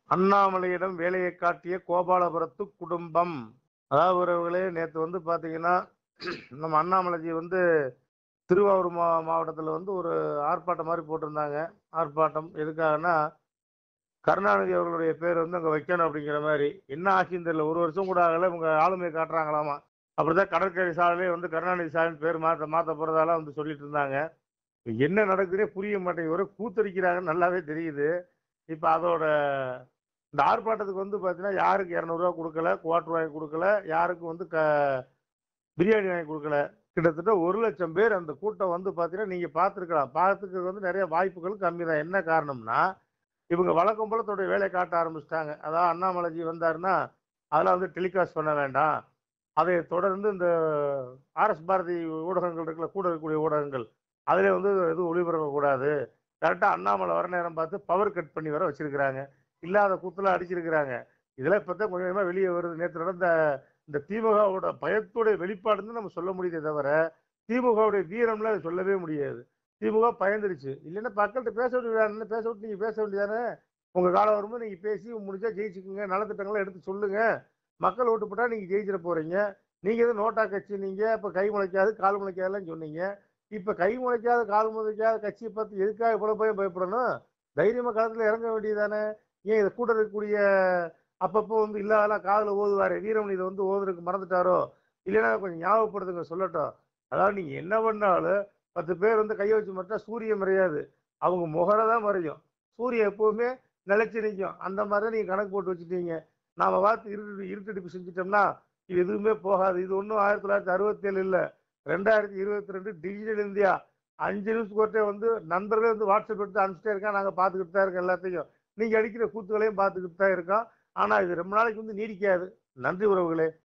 அண்ணாமலையிடம் வேலையை காட்டிய கோபாலபுரத்து குடும்பம் அதாவது உறவுகளே நேற்று வந்து பார்த்தீங்கன்னா நம்ம அண்ணாமலைஜி வந்து திருவாரூர் மா மாவட்டத்தில் வந்து ஒரு ஆர்ப்பாட்டம் மாதிரி போட்டிருந்தாங்க ஆர்ப்பாட்டம் எதுக்காகனா கருணாநிதி அவர்களுடைய பேர் வந்து அங்கே வைக்கணும் அப்படிங்கிற மாதிரி என்ன ஆச்சுன்னு தெரியல ஒரு வருஷம் கூட ஆகலை இவங்க ஆளுமையை காட்டுறாங்களாமா அப்படிதான் கடற்கரை சாலையிலே வந்து கருணாநிதி சாலைன்னு பேர் மாற்ற மாற்ற போகிறதால வந்து சொல்லிட்டு இருந்தாங்க இப்ப என்ன நடக்குதுன்னே புரிய மாட்டேங்குது ஒரே கூத்தடிக்கிறாங்கன்னு நல்லாவே தெரியுது இப்போ அதோட இந்த ஆர்ப்பாட்டத்துக்கு வந்து பார்த்தீங்கன்னா யாருக்கு இரநூறுவா கொடுக்கல குவார்டர் வாங்கி கொடுக்கல யாருக்கும் வந்து க பிரியாணி வாங்கி கொடுக்கல கிட்டத்தட்ட ஒரு லட்சம் பேர் அந்த கூட்டம் வந்து பார்த்தீங்கன்னா நீங்கள் பார்த்துருக்கலாம் பார்த்துக்கிறது வந்து நிறைய வாய்ப்புகள் கம்மி தான் என்ன காரணம்னா இவங்க வழக்கம் போல தன்னுடைய வேலையை காட்ட ஆரம்பிச்சிட்டாங்க அதாவது அண்ணாமலைஜி வந்தாருன்னா அதெல்லாம் வந்து டெலிகாஸ்ட் பண்ண வேண்டாம் அதை தொடர்ந்து இந்த ஆர்எஸ் பாரதி ஊடகங்கள் இருக்குல்ல கூட இருக்கக்கூடிய ஊடகங்கள் அதில் வந்து எதுவும் ஒளிபரப்பக்கூடாது கரெக்டாக அண்ணாமலை வர நேரம் பார்த்து பவர் கட் பண்ணி வர வச்சிருக்கிறாங்க இல்லாத கூத்துல அடிச்சிருக்கிறாங்க இதெல்லாம் இப்போ தான் கொஞ்சம் கொஞ்சமாக வெளியே வருது நேற்று நடந்த இந்த திமுகவோட பயத்துடைய வெளிப்பாடுன்னு நம்ம சொல்ல முடியுதே தவிர திமுகவுடைய வீரம்லாம் அது சொல்லவே முடியாது திமுக பயந்துருச்சு இல்லைன்னா மக்கள்கிட்ட பேச வேண்டியதானே பேச விட்டு நீங்கள் பேச வேண்டியதானே உங்கள் காலம் வரும்போது நீங்கள் பேசி முடிஞ்சா ஜெயிச்சுக்குங்க நலத்திட்டங்களை எடுத்து சொல்லுங்க மக்கள் ஓட்டு போட்டால் நீங்கள் ஜெயிச்சிட போறீங்க நீங்கள் எதுவும் நோட்டா கட்சி நீங்கள் இப்போ கை முளைக்காது கால் முளைக்காதுலாம் சொன்னீங்க இப்போ கை முளைக்காத கால் முளைக்காத கட்சியை பார்த்து எதுக்காக இவ்வளோ பயம் பயப்படணும் தைரியமாக களத்தில் இறங்க வேண்டியதானே ஏன் இதை கூட இருக்கக்கூடிய அப்பப்போ வந்து இல்லாதெல்லாம் காதில் ஓதுவாரு வீரமணி இதை வந்து ஓதுறதுக்கு மறந்துட்டாரோ இல்லைன்னா கொஞ்சம் ஞாபகப்படுத்துங்க சொல்லட்டும் அதாவது நீங்கள் என்ன பண்ணாலும் பத்து பேர் வந்து கையை வச்சு மட்டும் சூரியன் மறையாது அவங்க முகரை தான் மறையும் சூரியன் எப்பவுமே நிலைச்சு நிற்கும் அந்த மாதிரி தான் நீங்கள் கணக்கு போட்டு வச்சுட்டீங்க நாம பார்த்து இருட்டு இருட்டடிப்பு செஞ்சுட்டோம்னா இது எதுவுமே போகாது இது ஒன்றும் ஆயிரத்தி தொள்ளாயிரத்தி அறுபத்தேழு இல்லை ரெண்டாயிரத்தி இருபத்தி ரெண்டு டிஜிட்டல் இந்தியா அஞ்சு நிமிஷம் ஒருத்தே வந்து நண்பர்களே வந்து வாட்ஸ்அப் எடுத்து அனுப்பிச்சிட்டே இருக்கா நாங்கள் பார்த்துக்கிட்டு தான் இருக்கோம் எல்லாத்தையும் நீங்கள் அடிக்கிற கூத்துகளையும் பார்த்துக்கிட்டு தான் இருக்கோம் ஆனால் இது ரொம்ப நாளைக்கு வந்து நீடிக்காது நன்றி உறவுகளே